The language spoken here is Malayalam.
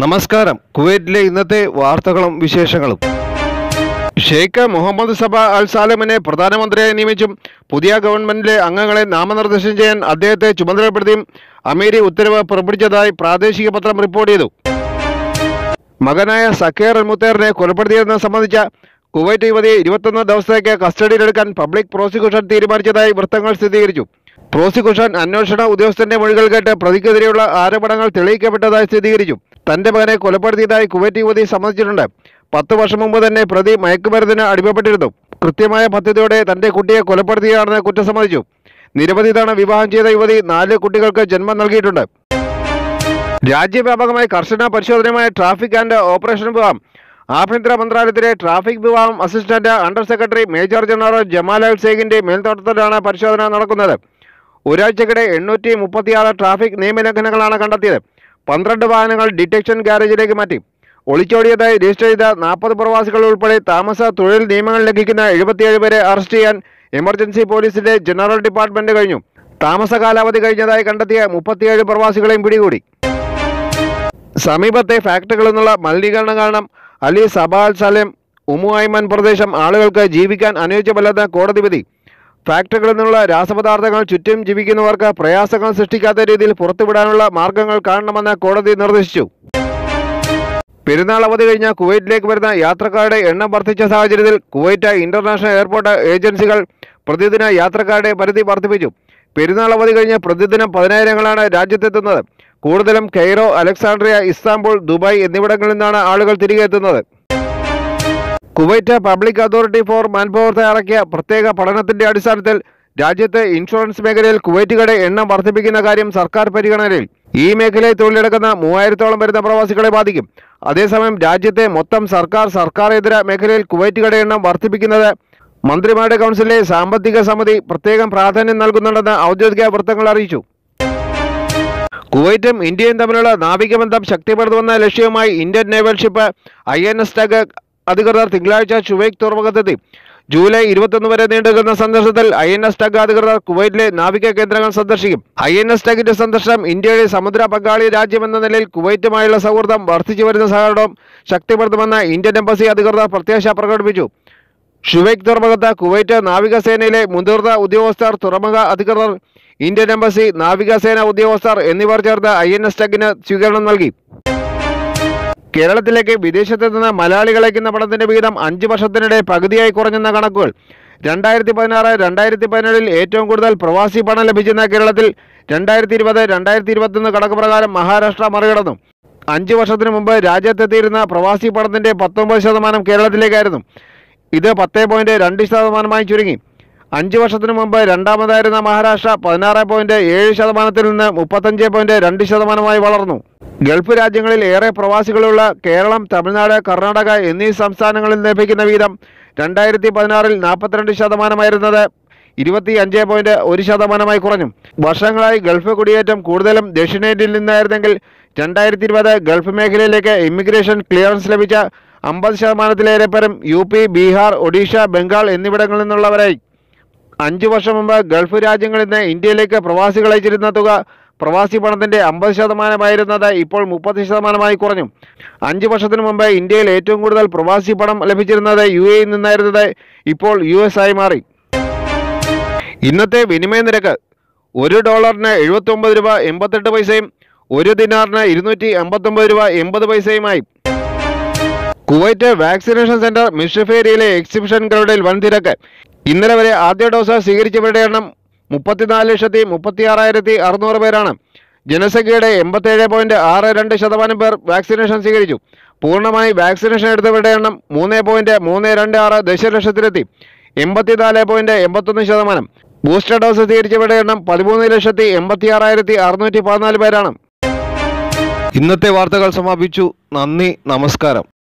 നമസ്കാരം കുവൈറ്റിലെ ഇന്നത്തെ വാർത്തകളും വിശേഷങ്ങളും ഷെയ്ഖ് മുഹമ്മദ് സബ അൽ സാലമിനെ പ്രധാനമന്ത്രിയായി നിയമിച്ചും പുതിയ ഗവൺമെന്റിലെ അംഗങ്ങളെ നാമനിർദ്ദേശം ചെയ്യാൻ അദ്ദേഹത്തെ ചുമതലപ്പെടുത്തിയും അമീരി ഉത്തരവ് പുറപ്പെടുവിച്ചതായി പ്രാദേശിക പത്രം റിപ്പോർട്ട് ചെയ്തു മകനായ സക്കീർ അൽ മുത്തേറിനെ കൊലപ്പെടുത്തിയതെന്ന് സംബന്ധിച്ച കുവൈറ്റ് യുവതിയെ ഇരുപത്തൊന്ന് ദിവസത്തേക്ക് കസ്റ്റഡിയിലെടുക്കാൻ പബ്ലിക് പ്രോസിക്യൂഷൻ തീരുമാനിച്ചതായി വൃത്തങ്ങൾ സ്ഥിരീകരിച്ചു പ്രോസിക്യൂഷൻ അന്വേഷണ ഉദ്യോഗസ്ഥന്റെ മൊഴികൾ കേട്ട് പ്രതിക്കെതിരെയുള്ള ആരോപണങ്ങൾ തെളിയിക്കപ്പെട്ടതായി സ്ഥിരീകരിച്ചു തന്റെ മകനെ കൊലപ്പെടുത്തിയതായി കുവൈറ്റ് യുവതി സമ്മതിച്ചിട്ടുണ്ട് പത്ത് വർഷം മുമ്പ് തന്നെ പ്രതി മയക്കുമരുന്നിന് അടിമപ്പെട്ടിരുന്നു കൃത്യമായ പദ്ധതിയോടെ തന്റെ കുട്ടിയെ കൊലപ്പെടുത്തിയതാണെന്ന് കുറ്റം സമ്മതിച്ചു നിരവധി തവണ വിവാഹം ചെയ്ത യുവതി നാല് കുട്ടികൾക്ക് ജന്മം നൽകിയിട്ടുണ്ട് രാജ്യവ്യാപകമായി കർശന പരിശോധനയുമായ ട്രാഫിക് ആൻഡ് ഓപ്പറേഷൻ വിഭാഗം ആഭ്യന്തര മന്ത്രാലയത്തിലെ ട്രാഫിക് വിഭാഗം assistant under secretary major general Jamal Al സേഖിന്റെ മേൽനോട്ടത്തിലാണ് പരിശോധന നടക്കുന്നത് ഒരാഴ്ചക്കിടെ എണ്ണൂറ്റി മുപ്പത്തിയാറ് ട്രാഫിക് നിയമലംഘനങ്ങളാണ് കണ്ടെത്തിയത് പന്ത്രണ്ട് വാഹനങ്ങൾ ഡിറ്റക്ഷൻ ഗ്യാരേജിലേക്ക് മാറ്റി ഒളിച്ചോടിയതായി രജിസ്റ്റർ ചെയ്ത നാൽപ്പത് പ്രവാസികൾ ഉൾപ്പെടെ താമസ തൊഴിൽ നിയമങ്ങൾ ലംഘിക്കുന്ന എഴുപത്തിയേഴ് പേരെ അറസ്റ്റ് ചെയ്യാൻ എമർജൻസി പോലീസിന്റെ ജനറൽ ഡിപ്പാർട്ട്മെന്റ് കഴിഞ്ഞു താമസ കാലാവധി കഴിഞ്ഞതായി കണ്ടെത്തിയ മുപ്പത്തിയേഴ് പ്രവാസികളെയും പിടികൂടി സമീപത്തെ ഫാക്ടറികളിൽ നിന്നുള്ള മലിനീകരണം കാരണം അലി സബാൽ സലേം ഉമു ഐമൻ പ്രദേശം ആളുകൾക്ക് ജീവിക്കാൻ അനുയോജ്യമല്ലെന്ന് കോടതി വിധി ഫാക്ടറികളിൽ നിന്നുള്ള രാസപദാർത്ഥങ്ങൾ ചുറ്റും ജീവിക്കുന്നവർക്ക് പ്രയാസങ്ങൾ സൃഷ്ടിക്കാത്ത രീതിയിൽ പുറത്തുവിടാനുള്ള മാർഗങ്ങൾ കാണണമെന്ന് കോടതി നിർദ്ദേശിച്ചു പെരുന്നാൾ അവധി കഴിഞ്ഞ കുവൈറ്റിലേക്ക് വരുന്ന യാത്രക്കാരുടെ എണ്ണം വർദ്ധിച്ച സാഹചര്യത്തിൽ കുവൈറ്റ് ഇന്റർനാഷണൽ എയർപോർട്ട് ഏജൻസികൾ പ്രതിദിന യാത്രക്കാരുടെ പരിധി വർദ്ധിപ്പിച്ചു പെരുന്നാൾ അവധി കഴിഞ്ഞ് പ്രതിദിനം പതിനായിരങ്ങളാണ് രാജ്യത്തെത്തുന്നത് കൂടുതലും കെയ്റോ അലക്സാണ്ട്രിയ ഇസ്താംബുൾ ദുബായ് എന്നിവിടങ്ങളിൽ നിന്നാണ് ആളുകൾ തിരികെ എത്തുന്നത് Kuwait public authority for manpower തയ്യാറാക്കിയ പ്രത്യേക പഠനത്തിന്റെ അടിസ്ഥാനത്തിൽ രാജ്യത്ത് ഇൻഷുറൻസ് മേഖലയിൽ കുവൈറ്റുകളുടെ എണ്ണം വർദ്ധിപ്പിക്കുന്ന കാര്യം സർക്കാർ പരിഗണനയിൽ ഈ മേഖലയിൽ തൊഴിലെടുക്കുന്ന മൂവായിരത്തോളം വരുന്ന പ്രവാസികളെ ബാധിക്കും അതേസമയം രാജ്യത്തെ മൊത്തം സർക്കാർ സർക്കാരേതര മേഖലയിൽ കുവൈറ്റുകളുടെ എണ്ണം വർദ്ധിപ്പിക്കുന്നത് മന്ത്രിമാരുടെ കൗൺസിലിലെ സാമ്പത്തിക സമിതി പ്രത്യേകം പ്രാധാന്യം നൽകുന്നുണ്ടെന്ന് ഔദ്യോഗിക വൃത്തങ്ങൾ അറിയിച്ചു കുവൈറ്റും ഇന്ത്യയും തമ്മിലുള്ള നാവിക ബന്ധം ശക്തിപ്പെടുത്തുമെന്ന ലക്ഷ്യവുമായി Indian naval ship I N S tug അധികൃതർ തിങ്കളാഴ്ച ചുവൈക്ക് തുറമുഖത്തെത്തി ജൂലൈ ഇരുപത്തൊന്ന് വരെ നീണ്ടുനിൽക്കുന്ന സന്ദർശനത്തിൽ ഐ എൻ എസ് ടഗ് അധികൃതർ കുവൈറ്റിലെ നാവിക കേന്ദ്രങ്ങൾ സന്ദർശിക്കും ഐ എൻ എസ് ടഗിന്റെ സന്ദർശനം ഇന്ത്യയുടെ സമുദ്ര പങ്കാളി രാജ്യമെന്ന നിലയിൽ കുവൈറ്റുമായുള്ള സൗഹൃദം വർദ്ധിച്ചു വരുന്ന സഹകരണവും ശക്തിപ്പെടുത്തുമെന്ന് ഇന്ത്യൻ എംബസി അധികൃതർ പ്രത്യാശ പ്രകടിപ്പിച്ചു ഷുവൈക്ക് തുറമുഖത്ത് കുവൈറ്റ് നാവികസേനയിലെ മുതിർന്ന ഉദ്യോഗസ്ഥർ തുറമുഖ അധികൃതർ ഇന്ത്യൻ എംബസി നാവികസേന ഉദ്യോഗസ്ഥർ എന്നിവർ ചേർന്ന് ഐ എൻ എസ് ടെക്കിന് സ്വീകരണം നൽകി കേരളത്തിലേക്ക് വിദേശത്തെത്തുന്ന മലയാളികളേക്കുന്ന പണത്തിന്റെ വിഹിതം അഞ്ച് വർഷത്തിനിടെ പകുതിയായി കുറഞ്ഞെന്ന കണക്കുകൾ രണ്ടായിരത്തി പതിനാറ് രണ്ടായിരത്തി പതിനേഴിൽ ഏറ്റവും കൂടുതൽ പ്രവാസി പണം ലഭിച്ചിരുന്ന കേരളത്തിൽ രണ്ടായിരത്തി ഇരുപത് രണ്ടായിരത്തി ഇരുപത്തൊന്ന് കണക്ക് പ്രകാരം മഹാരാഷ്ട്ര മറികടന്നു അഞ്ച് വർഷത്തിനു മുമ്പ് രാജ്യത്തെത്തിയിരുന്ന പ്രവാസി പണത്തിന്റെ പത്തൊമ്പത് ശതമാനം കേരളത്തിലേക്കായിരുന്നു ഇത് പത്ത് പോയിന്റ് രണ്ട് ശതമാനമായി ചുരുങ്ങി അഞ്ച് വർഷത്തിനു മുമ്പ് രണ്ടാമതായിരുന്ന മഹാരാഷ്ട്ര പതിനാറ് പോയിന്റ് ഏഴ് ശതമാനത്തിൽ നിന്ന് മുപ്പത്തഞ്ച് പോയിന്റ് രണ്ട് ശതമാനമായി വളർന്നു ഗൾഫ് രാജ്യങ്ങളിൽ ഏറെ പ്രവാസികളുള്ള കേരളം തമിഴ്നാട് കർണാടക എന്നീ സംസ്ഥാനങ്ങളിൽ ലഭിക്കുന്ന വീതം രണ്ടായിരത്തി പതിനാറിൽ നാൽപ്പത്തിരണ്ട് ശതമാനമായിരുന്നത് ഇരുപത്തി അഞ്ച് പോയിന്റ് ഒരു ശതമാനമായി കുറഞ്ഞു വർഷങ്ങളായി ഗൾഫ് കുടിയേറ്റം കൂടുതലും ദക്ഷിണേന്ത്യയിൽ നിന്നായിരുന്നെങ്കിൽ രണ്ടായിരത്തി ഇരുപത് ഗൾഫ് മേഖലയിലേക്ക് ഇമിഗ്രേഷൻ ക്ലിയറൻസ് ലഭിച്ച അമ്പത് ശതമാനത്തിലേറെ പേരും യു പി ബീഹാർ ഒഡീഷ ബംഗാൾ എന്നിവിടങ്ങളിൽ നിന്നുള്ളവരായി അഞ്ചു വർഷം മുമ്പ് ഗൾഫ് രാജ്യങ്ങളിൽ നിന്ന് ഇന്ത്യയിലേക്ക് പ്രവാസികൾ അയച്ചിരുന്ന തുക പ്രവാസി പണത്തിന്റെ അമ്പത് ശതമാനമായിരുന്നത് ഇപ്പോൾ മുപ്പത് ശതമാനമായി കുറഞ്ഞു അഞ്ച് വർഷത്തിനു മുമ്പ് ഇന്ത്യയിൽ ഏറ്റവും കൂടുതൽ പ്രവാസി പണം ലഭിച്ചിരുന്നത് യു എയിൽ നിന്നായിരുന്നത് ഇപ്പോൾ യു എസ് ആയി മാറി ഇന്നത്തെ വിനിമയ നിരക്ക് ഒരു ഡോളറിന് എഴുപത്തി രൂപ എൺപത്തെട്ട് പൈസയും ഒരു ദിനാറിന് ഇരുന്നൂറ്റി അമ്പത്തൊമ്പത് രൂപ എൺപത് പൈസയുമായി കുവൈറ്റ് വാക്സിനേഷൻ സെന്റർ മിഷ്രിഫ് ഏരിയയിലെ എക്സിബിഷൻ ഗ്രൗണ്ടിൽ വൻ തിരക്ക് ഇന്നലെ വരെ ആദ്യ ഡോസ് സ്വീകരിച്ചവരുടെ എണ്ണം മുപ്പത്തിനാല് ലക്ഷത്തി മുപ്പത്തി ആറായിരത്തി അറുന്നൂറ് പേരാണ് ജനസംഖ്യയുടെ എൺപത്തേഴ് പോയിന്റ് ആറ് രണ്ട് ശതമാനം പേർ വാക്സിനേഷൻ സ്വീകരിച്ചു പൂർണ്ണമായി വാക്സിനേഷൻ എടുത്തവരുടെ എണ്ണം മൂന്ന് പോയിന്റ് മൂന്ന് രണ്ട് ആറ് ദശലക്ഷത്തിലെത്തി എൺപത്തിനാല് പോയിന്റ് എൺപത്തൊന്ന് ശതമാനം ബൂസ്റ്റർ ഡോസ് സ്വീകരിച്ചവരുടെ എണ്ണം പതിമൂന്ന് ലക്ഷത്തി എൺപത്തി ആറായിരത്തി അറുന്നൂറ്റി പതിനാല് പേരാണ് ഇന്നത്തെ വാർത്തകൾ സമാപിച്ചു നന്ദി നമസ്കാരം